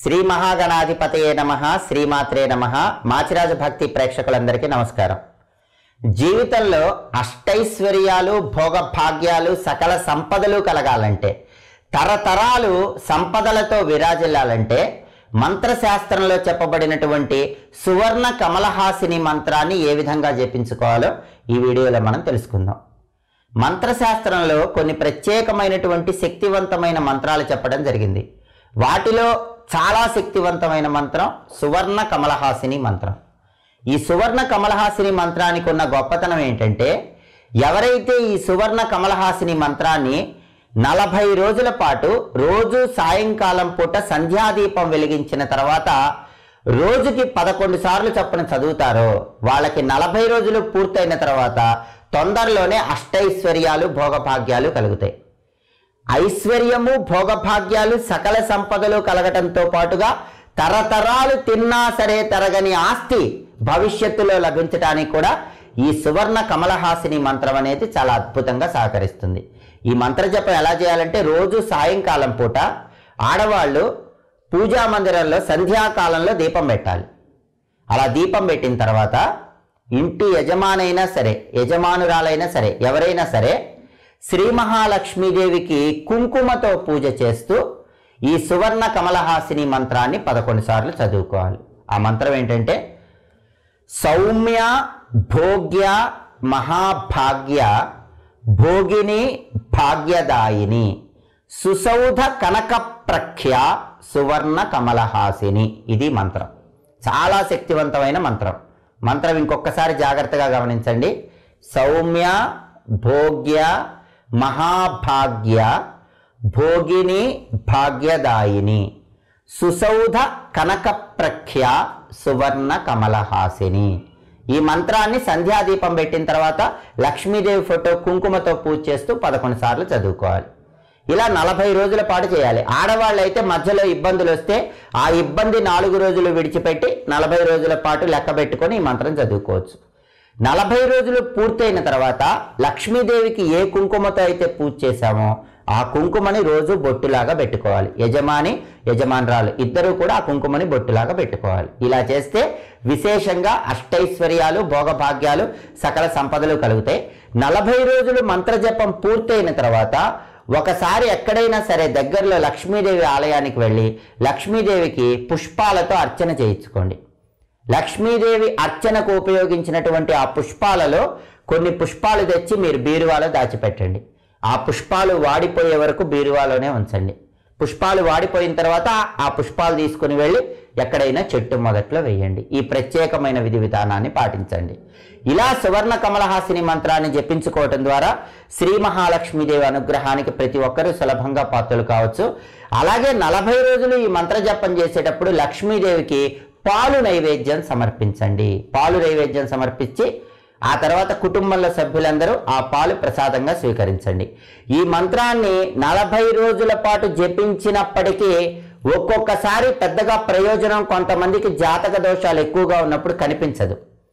శ్రీ మహాగణాధిపతయే నమ శ్రీమాత్రే నమ మాచిరాజు భక్తి ప్రేక్షకులందరికీ నమస్కారం జీవితంలో అష్టైశ్వర్యాలు భోగభాగ్యాలు సకల సంపదలు కలగాలంటే తరతరాలు సంపదలతో విరాజిల్లాలంటే మంత్రశాస్త్రంలో చెప్పబడినటువంటి సువర్ణ కమలహాసిని మంత్రాన్ని ఏ విధంగా జపించుకోవాలో ఈ వీడియోలో మనం తెలుసుకుందాం మంత్రశాస్త్రంలో కొన్ని ప్రత్యేకమైనటువంటి శక్తివంతమైన మంత్రాలు చెప్పడం జరిగింది వాటిలో చాలా శక్తివంతమైన మంత్రం సువర్ణ కమలహాసిని మంత్రం ఈ సువర్ణ కమలహాసిని మంత్రానికి ఉన్న గొప్పతనం ఏంటంటే ఎవరైతే ఈ సువర్ణ కమలహాసిని మంత్రాన్ని నలభై రోజుల పాటు రోజు సాయంకాలం పూట సంధ్యాదీపం వెలిగించిన తర్వాత రోజుకి పదకొండు సార్లు చొప్పున చదువుతారో వాళ్ళకి నలభై రోజులు పూర్తయిన తర్వాత తొందరలోనే అష్టైశ్వర్యాలు భోగభాగ్యాలు కలుగుతాయి ఐశ్వర్యము భోగభాగ్యాలు సకల సంపదలు కలగటంతో పాటుగా తరతరాలు తిన్నా సరే తరగని ఆస్తి భవిష్యత్తులో లభించడానికి కూడా ఈ సువర్ణ కమలహాసిని మంత్రం అనేది చాలా అద్భుతంగా సహకరిస్తుంది ఈ మంత్ర జపం ఎలా చేయాలంటే రోజు సాయంకాలం పూట ఆడవాళ్ళు పూజా మందిరంలో సంధ్యాకాలంలో దీపం పెట్టాలి అలా దీపం పెట్టిన తర్వాత ఇంటి యజమానైనా సరే యజమానురాలైనా సరే ఎవరైనా సరే శ్రీ మహాలక్ష్మీదేవికి కుంకుమతో పూజ చేస్తూ ఈ సువర్ణ కమలహాసిని మంత్రాన్ని పదకొండు సార్లు చదువుకోవాలి ఆ మంత్రం ఏంటంటే సౌమ్య భోగ్య మహాభాగ్య భోగిని భాగ్యదాయిని సుసౌధ కనక ప్రఖ్య సువర్ణ కమలహాసిని ఇది మంత్రం చాలా శక్తివంతమైన మంత్రం మంత్రం ఇంకొకసారి జాగ్రత్తగా గమనించండి సౌమ్య భోగ్య మహాభాగ్య భోగిని భాగ్యదాయిని సుసౌధ కనక ప్రఖ్య సువర్ణ కమలహాసిని ఈ మంత్రాన్ని సంధ్యాదీపం పెట్టిన తర్వాత లక్ష్మీదేవి ఫోటో కుంకుమతో పూజ చేస్తూ పదకొండు సార్లు చదువుకోవాలి ఇలా నలభై రోజుల పాటు చేయాలి ఆడవాళ్ళు అయితే మధ్యలో ఇబ్బందులు వస్తే ఆ ఇబ్బంది నాలుగు రోజులు విడిచిపెట్టి నలభై రోజుల పాటు లెక్క పెట్టుకొని ఈ మంత్రం చదువుకోవచ్చు నలభై రోజులు పూర్తయిన తర్వాత లక్ష్మీదేవికి ఏ కుంకుమతో అయితే పూజ చేశామో ఆ కుంకుమని రోజు బొట్టులాగా పెట్టుకోవాలి యజమాని యజమానురాలు ఇద్దరూ కూడా ఆ కుంకుమని బొట్టులాగా పెట్టుకోవాలి ఇలా చేస్తే విశేషంగా అష్టైశ్వర్యాలు భోగభాగ్యాలు సకల సంపదలు కలుగుతాయి నలభై రోజులు మంత్రజపం పూర్తయిన తర్వాత ఒకసారి ఎక్కడైనా సరే దగ్గరలో లక్ష్మీదేవి ఆలయానికి వెళ్ళి లక్ష్మీదేవికి పుష్పాలతో అర్చన చేయించుకోండి లక్ష్మీదేవి అర్చనకు ఉపయోగించినటువంటి ఆ పుష్పాలలో కొన్ని పుష్పాలు తెచ్చి మీరు బీరువాలో దాచిపెట్టండి ఆ పుష్పాలు వాడిపోయే వరకు బీరువాలోనే ఉంచండి పుష్పాలు వాడిపోయిన తర్వాత ఆ పుష్పాలు తీసుకుని వెళ్ళి ఎక్కడైనా చెట్టు మొదట్లో వేయండి ఈ ప్రత్యేకమైన విధి విధానాన్ని పాటించండి ఇలా సువర్ణ కమలహాసిని మంత్రాన్ని జపించుకోవటం ద్వారా శ్రీ మహాలక్ష్మీదేవి అనుగ్రహానికి ప్రతి ఒక్కరూ సులభంగా పాత్రలు కావచ్చు అలాగే నలభై రోజులు ఈ మంత్ర జపం చేసేటప్పుడు లక్ష్మీదేవికి పాలు నైవేద్యం సమర్పించండి పాలు నైవేద్యం సమర్పించి ఆ తర్వాత కుటుంబంలో సభ్యులందరూ ఆ పాలు ప్రసాదంగా స్వీకరించండి ఈ మంత్రాన్ని నలభై రోజుల పాటు జపించినప్పటికీ ఒక్కొక్కసారి పెద్దగా ప్రయోజనం కొంతమందికి జాతక దోషాలు ఎక్కువగా ఉన్నప్పుడు కనిపించదు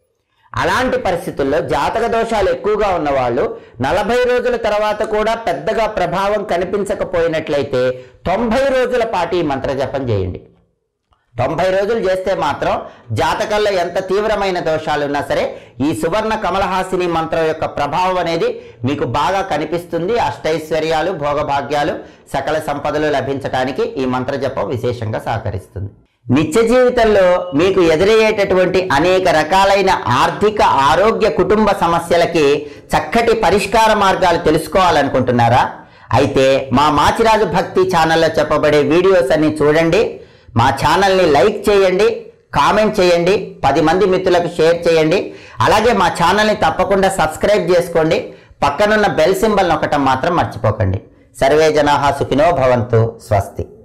అలాంటి పరిస్థితుల్లో జాతక దోషాలు ఎక్కువగా ఉన్నవాళ్ళు నలభై రోజుల తర్వాత కూడా పెద్దగా ప్రభావం కనిపించకపోయినట్లయితే తొంభై రోజుల పాటు ఈ మంత్ర జపం చేయండి తొంభై రోజులు చేస్తే మాత్రం జాతకంలో ఎంత తీవ్రమైన దోషాలు ఉన్నా సరే ఈ సువర్ణ కమలహాసిని మంత్రం యొక్క ప్రభావం అనేది మీకు బాగా కనిపిస్తుంది అష్టైశ్వర్యాలు భోగభాగ్యాలు సకల సంపదలు లభించడానికి ఈ మంత్ర జపం విశేషంగా సహకరిస్తుంది నిత్య జీవితంలో మీకు ఎదురయ్యేటటువంటి అనేక రకాలైన ఆర్థిక ఆరోగ్య కుటుంబ సమస్యలకి చక్కటి పరిష్కార మార్గాలు తెలుసుకోవాలనుకుంటున్నారా అయితే మా మాచిరాజు భక్తి ఛానల్లో చెప్పబడే వీడియోస్ అన్ని చూడండి మా ఛానల్ని లైక్ చేయండి కామెంట్ చేయండి పది మంది మిత్రులకు షేర్ చేయండి అలాగే మా ఛానల్ని తప్పకుండా సబ్స్క్రైబ్ చేసుకోండి పక్కనున్న బెల్ సింబల్ నొక్కటం మాత్రం మర్చిపోకండి సర్వే జనాహా సుఖినో భవంతు స్వస్తి